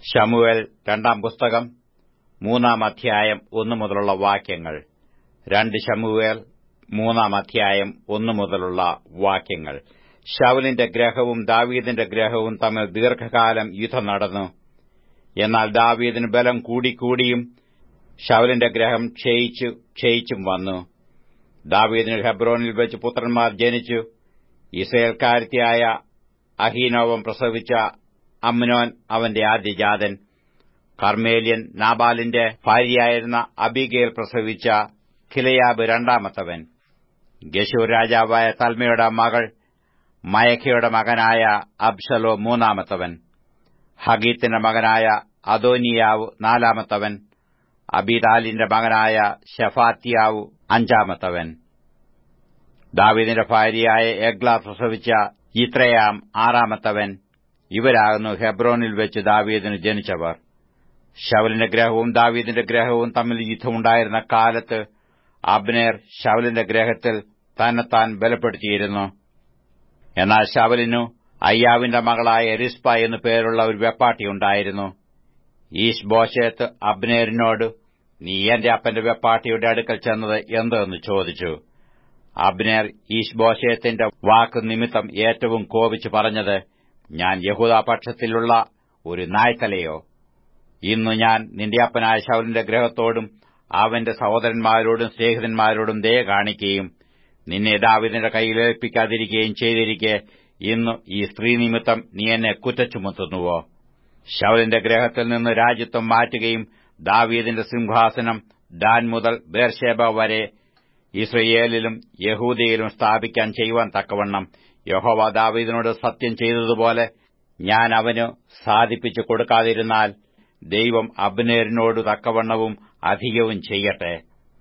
ശമുവേൽ രണ്ടാം പുസ്തകം മൂന്നാം അധ്യായം ഒന്നു മുതലുള്ള വാക്യങ്ങൾ രണ്ട് ശമുവേൽ മൂന്നാം അധ്യായം ഒന്നു മുതലുള്ള വാക്യങ്ങൾ ശൗലിന്റെ ഗ്രഹവും ദാവീദിന്റെ ഗ്രഹവും തമ്മിൽ ദീർഘകാലം യുദ്ധം നടന്നു എന്നാൽ ദാവീദിന് ബലം കൂടിക്കൂടിയും ശൗലിന്റെ ഗ്രഹം ക്ഷയിച്ചു ക്ഷയിച്ചും വന്നു ദാവീദിന് ഹെബ്രോനിൽ വെച്ച് പുത്രന്മാർ ജനിച്ചു ഇസ്രയേൽക്കാരത്തിയായ അഹീനോവം പ്രസവിച്ച അമ്നോൻ അവന്റെ ആദ്യജാതൻ കർമ്മേലിയൻ നാബാലിന്റെ ഭാര്യയായിരുന്ന അബിഗേൽ പ്രസവിച്ച ഖിലയാബ് രണ്ടാമത്തവൻ ഗശൂർ രാജാവായ തൽമയുടെ മകൾ മയഖയുടെ മകനായ അബ്ഷലോ മൂന്നാമത്തവൻ ഹഗീത്തിന്റെ മകനായ അദോനിയാവ് നാലാമത്തവൻ അബിതാലിന്റെ മകനായ ഷഫാത്തിയാവ് അഞ്ചാമത്തവൻ ദാവീദിന്റെ ഭാര്യയായ എഗ്ല പ്രസവിച്ച ഇത്രയാം ആറാമത്തവൻ ഇവരാകുന്നു ഹെബ്രോനിൽ വെച്ച് ദാവീദിന് ജനിച്ചവർ ശവലിന്റെ ഗ്രഹവും ദാവീദിന്റെ ഗ്രഹവും തമ്മിൽ യുദ്ധമുണ്ടായിരുന്ന കാലത്ത് അബ്നേർ ശവലിന്റെ ഗ്രഹത്തിൽ തന്നെത്താൻ ബലപ്പെടുത്തിയിരുന്നു എന്നാൽ ശവലിനു അയ്യാവിന്റെ മകളായ എരിസ്പ എന്നു പേരുള്ള ഒരു വെപ്പാട്ടിയുണ്ടായിരുന്നു ഈശ് ബോഷേത്ത് അബ്നേരിനോട് നീ എന്റെ അപ്പന്റെ വെപ്പാട്ടിയുടെ അടുക്കൽ ചെന്നത് എന്തെന്ന് ചോദിച്ചു അബ്നേർ ഈശ് ബോഷേത്തിന്റെ വാക്ക് നിമിത്തം ഏറ്റവും കോപിച്ചു പറഞ്ഞത് ഞാൻ യഹൂദാപക്ഷത്തിലുള്ള ഒരു നായ്ത്തലയോ ഇന്നു ഞാൻ നിന്റെ അപ്പനായ ശൗലിന്റെ ഗ്രഹത്തോടും അവന്റെ സഹോദരന്മാരോടും സ്നേഹിതന്മാരോടും ദയ കാണിക്കുകയും നിന്നെ ദാവിദിന്റെ കയ്യിലേൽപ്പിക്കാതിരിക്കുകയും ചെയ്തിരിക്കെ ഇന്ന് ഈ സ്ത്രീ നിമിത്തം നീ എന്നെ കുറ്റച്ചുമത്തുന്നുവോ ശൗലിന്റെ ഗ്രഹത്തിൽ നിന്ന് രാജ്യത്വം മാറ്റുകയും ദാവീദിന്റെ സിംഹാസനം ഡാൻ മുതൽ ബേർഷേബ വരെ ഇസ്രയേലിലും യഹൂദയിലും സ്ഥാപിക്കാൻ ചെയ്യുവാൻ തക്കവണ്ണം യഹോവ ദാവീദിനോട് സത്യം ചെയ്തതുപോലെ ഞാൻ അവന് സാധിപ്പിച്ചു കൊടുക്കാതിരുന്നാൽ ദൈവം അബ്നേരിനോട് തക്കവണ്ണവും അധികവും ചെയ്യട്ടെ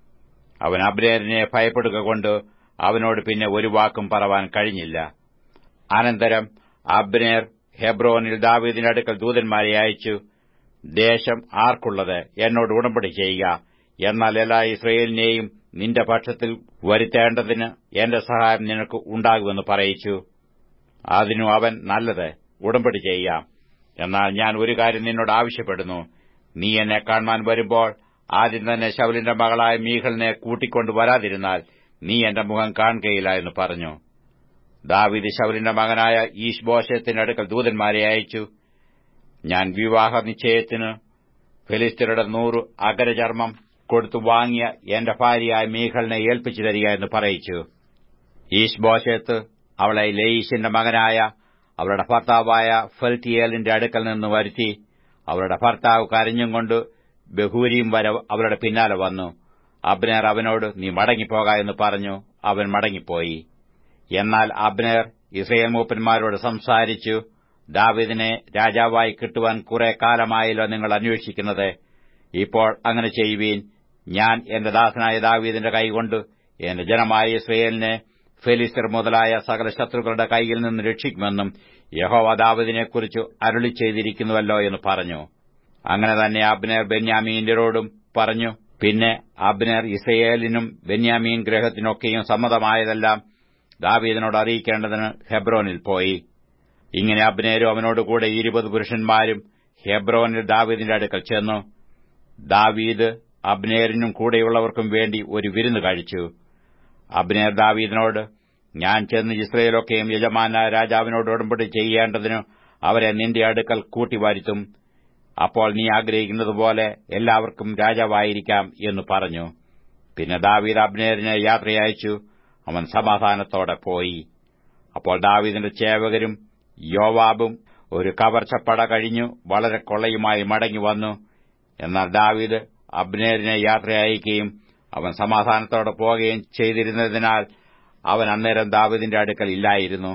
അവൻ അബ്നേരിനെ ഭയപ്പെടുക കൊണ്ട് അവനോട് പിന്നെ ഒരു വാക്കും പറവാൻ കഴിഞ്ഞില്ല അനന്തരം അബ്നേർ ഹെബ്രോനിൽ ദാവീദിന്റെ അടുക്കൽ ദൂതന്മാരെ അയച്ചു ദേശം ആർക്കുള്ളത് എന്നോട് ഉടമ്പടി ചെയ്യുക എന്നാൽ എല്ലാ ഇസ്രയേലിനെയും നിന്റെ പക്ഷത്തിൽ വരുത്തേണ്ടതിന് എന്റെ സഹായം നിനക്ക് ഉണ്ടാകുമെന്ന് പറയിച്ചു അതിനു അവൻ നല്ലത് ഉടമ്പടി ചെയ്യാം എന്നാൽ ഞാൻ ഒരു കാര്യം നിന്നോട് ആവശ്യപ്പെടുന്നു നീ എന്നെ കാണുവാൻ വരുമ്പോൾ ആദ്യം തന്നെ ശവലിന്റെ മകളായ മീഹലിനെ കൂട്ടിക്കൊണ്ടു വരാതിരുന്നാൽ നീ എന്റെ മുഖം കാണുകയില്ല എന്ന് പറഞ്ഞു ദാവിദ് ശവലിന്റെ മകനായ ഈശ് ബോഷത്തിന്റെ അടുക്കൽ ദൂതന്മാരെ അയച്ചു ഞാൻ വിവാഹ നിശ്ചയത്തിന് ഫിലിസ്തീനയുടെ നൂറ് അഗരചർമ്മം കൊടുത്തു വാങ്ങിയ എന്റെ ഭാര്യയായ മീഖലിനെ ഏൽപ്പിച്ചു തരിക എന്ന് പറയിച്ചു ഈശ് ബോഷത്ത് അവളെ ലെയീഷിന്റെ മകനായ അവളുടെ ഭർത്താവായ ഫൽത്തിയേലിന്റെ അടുക്കൽ നിന്ന് വരുത്തി അവളുടെ ഭർത്താവ് കരഞ്ഞും കൊണ്ട് ബഹൂരിയും വരെ അവളുടെ പിന്നാലെ വന്നു അബ്നേർ അവനോട് നീ മടങ്ങിപ്പോക എന്ന് പറഞ്ഞു അവൻ മടങ്ങിപ്പോയി എന്നാൽ അബ്നേർ ഇസ്രയേൽ മൂപ്പന്മാരോട് സംസാരിച്ചു ദാവിദിനെ രാജാവായി കിട്ടുവാൻ കുറെ കാലമായല്ലോ നിങ്ങൾ അന്വേഷിക്കുന്നത് ഇപ്പോൾ അങ്ങനെ ചെയ്യുവീൻ ഞാൻ എന്റെ ദാസനായ ദാവീദിന്റെ കൈകൊണ്ട് എന്റെ ജനമായ ഇസ്രയേലിനെ ഫെലിസ്തർ മുതലായ സകല ശത്രുക്കളുടെ കൈയിൽ നിന്ന് രക്ഷിക്കുമെന്നും യഹോവ ദാവദിനെക്കുറിച്ച് അരുളി ചെയ്തിരിക്കുന്നുവല്ലോ എന്ന് പറഞ്ഞു അങ്ങനെ തന്നെ അബ്നേർ ബെന്യാമീന്റെരോടും പറഞ്ഞു പിന്നെ അബ്നേർ ഇസ്രയേലിനും ബെന്യാമീൻ ഗ്രഹത്തിനൊക്കെയും സമ്മതമായതെല്ലാം ദാവീദിനോട് അറിയിക്കേണ്ടതിന് ഹെബ്രോനിൽ പോയി ഇങ്ങനെ അബ്നേരും അവനോടുകൂടെ ഇരുപത് പുരുഷന്മാരും ഹെബ്രോനിൽ ദാവീദിന്റെ അടുക്കൽ ചെന്നു ദാവീദ് അബ്നേരിനും കൂടെയുള്ളവർക്കും വേണ്ടി ഒരു വിരുന്ന് കഴിച്ചു അബ്നേർ ദാവീദിനോട് ഞാൻ ചെന്ന് ഇസ്രയേലൊക്കെയും യജമാനായ രാജാവിനോട് ഉടമ്പടി ചെയ്യേണ്ടതിന് അവരെ നിന്റെ അടുക്കൽ കൂട്ടിവരുത്തും അപ്പോൾ നീ ആഗ്രഹിക്കുന്നതുപോലെ എല്ലാവർക്കും രാജാവായിരിക്കാം എന്ന് പറഞ്ഞു പിന്നെ ദാവീദ് അബ്നേരിനെ യാത്രയയച്ചു അവൻ സമാധാനത്തോടെ പോയി അപ്പോൾ ദാവീദിന്റെ ചേവകരും യോവാബും ഒരു കവർച്ചപ്പട കഴിഞ്ഞു വളരെ കൊള്ളയുമായി മടങ്ങി വന്നു എന്നാൽ ദാവീദ് അബ്നേരിനെ യാത്ര അയക്കുകയും അവൻ സമാധാനത്തോടെ പോവുകയും ചെയ്തിരുന്നതിനാൽ അവൻ അന്നേരം ദാവീദിന്റെ അടുക്കൽ ഇല്ലായിരുന്നു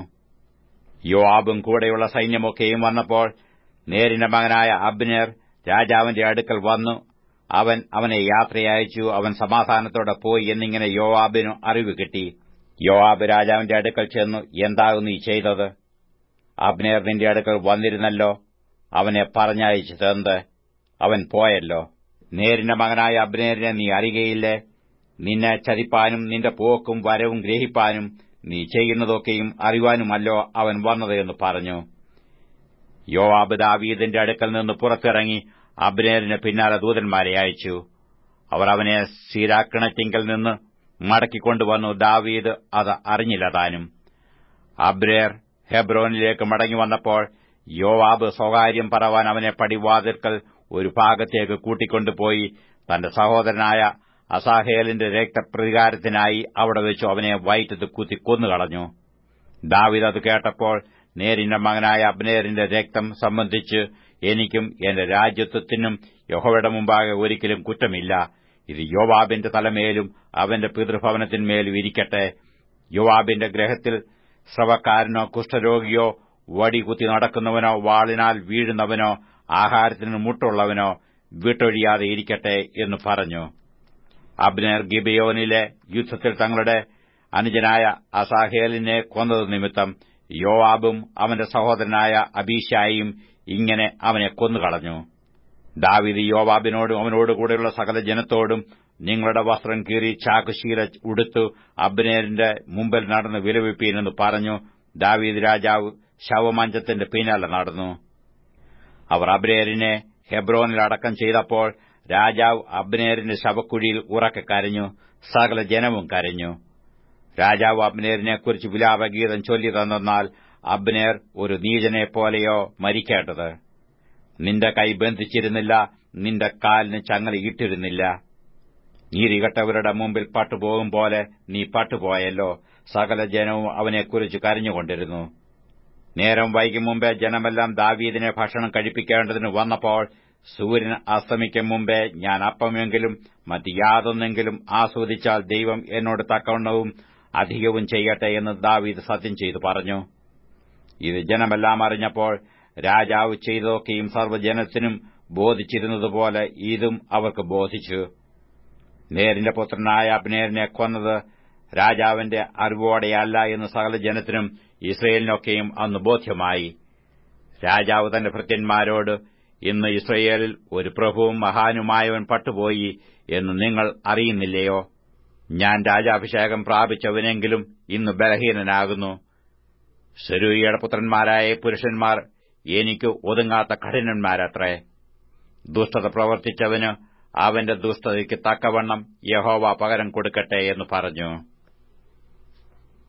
യോവാബും കൂടെയുള്ള സൈന്യമൊക്കെയും വന്നപ്പോൾ നേരിന്റെ മകനായ അബ്നേർ രാജാവിന്റെ അടുക്കൽ വന്നു അവൻ അവനെ യാത്രയയച്ചു അവൻ സമാധാനത്തോടെ പോയി എന്നിങ്ങനെ യോവാബിനു അറിവ് കിട്ടി യോവാബ് രാജാവിന്റെ അടുക്കൽ ചെന്നു എന്താകുന്നു ഈ ചെയ്തത് അബ്നേർ നിന്റെ അടുക്കൽ വന്നിരുന്നല്ലോ അവനെ പറഞ്ഞയച്ചതെന്ത് അവൻ പോയല്ലോ നേരിന്റെ മകനായ അബ്നേരിനെ നീ അറിയുകയില്ലേ നിന്നെ ചതിപ്പാനും നിന്റെ പോക്കും വരവും ഗ്രഹിപ്പാനും നീ ചെയ്യുന്നതൊക്കെയും അറിവാനുമല്ലോ അവൻ വന്നത് എന്ന് പറഞ്ഞു യോവാബ് ദാവീദിന്റെ അടുക്കൽ നിന്ന് പുറത്തിറങ്ങി അബ്നേരിന് പിന്നാലെ ദൂതന്മാരെ അയച്ചു അവർ അവനെ സീരാക്കിണറ്റിങ്കൽ നിന്ന് മടക്കിക്കൊണ്ടുവന്നു ദാവീദ് അത് അറിഞ്ഞില്ല താനും അബ്രേർ ഹെബ്രോനിലേക്ക് മടങ്ങി വന്നപ്പോൾ യോവാബ് സ്വകാര്യം പറവാൻ അവനെ പടിവാതിൽക്കൽ ഒരു ഭാഗത്തേക്ക് കൂട്ടിക്കൊണ്ടുപോയി തന്റെ സഹോദരനായ അസാഹേലിന്റെ രക്തപ്രതികാരത്തിനായി അവിടെ വെച്ചു അവനെ വയറ്റത്ത് കുത്തി കൊന്നുകളഞ്ഞു ദാവിദ് അത് കേട്ടപ്പോൾ നേരിന്റെ മകനായ അബ്നേരിന്റെ രക്തം സംബന്ധിച്ച് എനിക്കും എന്റെ രാജ്യത്വത്തിനും യഹോവയുടെ മുമ്പാകെ ഒരിക്കലും കുറ്റമില്ല ഇത് യോവാബിന്റെ തലമേലും അവന്റെ പിതൃഭവനത്തിന്മേലും ഇരിക്കട്ടെ യോവാബിന്റെ ഗ്രഹത്തിൽ സ്രവക്കാരനോ കുഷ്ഠരോഗിയോ വടി കുത്തി നടക്കുന്നവനോ വാളിനാൽ വീഴുന്നവനോ ആഹാരത്തിന് മുട്ടുള്ളവനോ വിട്ടൊഴിയാതെ ഇരിക്കട്ടെ എന്ന് പറഞ്ഞു അബ്നേർ ഗിബിയോനിലെ യുദ്ധത്തിൽ തങ്ങളുടെ അനുജനായ അസാഹേലിനെ കൊന്നത് നിമിത്തം യോവാബും അവന്റെ സഹോദരനായ അബീഷായും ഇങ്ങനെ അവനെ കൊന്നുകളഞ്ഞു ദാവിദ് യോവാബിനോടും അവനോടുകൂടെയുള്ള സകല ജനത്തോടും നിങ്ങളുടെ വസ്ത്രം കീറി ചാക്കുശീല ഉടുത്തു അബ്നേരിന്റെ മുമ്പിൽ നടന്ന് വിലപിപ്പീനെന്ന് പറഞ്ഞു ദാവീദ് രാജാവ് ശവമഞ്ചത്തിന്റെ പിന്നാലെ നടന്നു അവർ അബ്നേരിനെ ഹെബ്രോനിൽ അടക്കം ചെയ്തപ്പോൾ രാജാവ് അബ്നേരിന്റെ ശവക്കുഴിയിൽ ഉറക്കെ കരഞ്ഞു സകല ജനവും കരഞ്ഞു രാജാവ് അബ്നേരിനെക്കുറിച്ച് വിലാപഗീതം ചൊല്ലി തന്നാൽ അബ്നേർ ഒരു നീചനെപ്പോലെയോ മരിക്കേണ്ടത് നിന്റെ കൈ ബന്ധിച്ചിരുന്നില്ല നിന്റെ കാലിന് ചങ്ങല ഇട്ടിരുന്നില്ല നീരികെട്ടവരുടെ മുമ്പിൽ പട്ടുപോകും പോലെ നീ പട്ടുപോയല്ലോ സകല ജനവും അവനെക്കുറിച്ച് കരഞ്ഞുകൊണ്ടിരുന്നു നേരം വൈകും മുമ്പേ ജനമെല്ലാം ദാവീദിനെ ഭക്ഷണം കഴിപ്പിക്കേണ്ടതിന് വന്നപ്പോൾ സൂര്യൻ അസ്തമിക്കും മുമ്പേ ഞാൻ അപ്പമെങ്കിലും മറ്റ് യാതൊന്നെങ്കിലും ആസ്വദിച്ചാൽ ദൈവം എന്നോട് തക്കവണ്ണവും അധികവും ചെയ്യട്ടെ എന്ന് ദാവീദ് സത്യം ചെയ്തു പറഞ്ഞു ഇത് ജനമെല്ലാം അറിഞ്ഞപ്പോൾ രാജാവ് ചെയ്തതൊക്കെയും സർവ്വജനത്തിനും ബോധിച്ചിരുന്നതുപോലെ ഇതും അവർക്ക് ബോധിച്ചു നേരിന്റെ പുത്രനായ അബ്നേരിനെ കൊന്നത് രാജാവിന്റെ അറിവോടെയല്ല എന്ന് സകല ജനത്തിനും ഇസ്രയേലിനൊക്കെയും അന്ന് ബോധ്യമായി രാജാവ് തന്റെ ഭൃത്യന്മാരോട് ഇന്ന് ഇസ്രയേലിൽ ഒരു പ്രഭുവും മഹാനുമായവൻ പട്ടുപോയി എന്ന് നിങ്ങൾ അറിയുന്നില്ലയോ ഞാൻ രാജാഭിഷേകം പ്രാപിച്ചവനെങ്കിലും ഇന്ന് ബലഹീനനാകുന്നു സെരൂയിയുടെ പുത്രന്മാരായ പുരുഷന്മാർ എനിക്ക് ഒതുങ്ങാത്ത കഠിനന്മാരത്രേ ദുഷ്ടത പ്രവർത്തിച്ചവന് അവന്റെ ദുഷ്ടതയ്ക്ക് തക്കവണ്ണം യഹോവ പകരം കൊടുക്കട്ടെ എന്ന് പറഞ്ഞു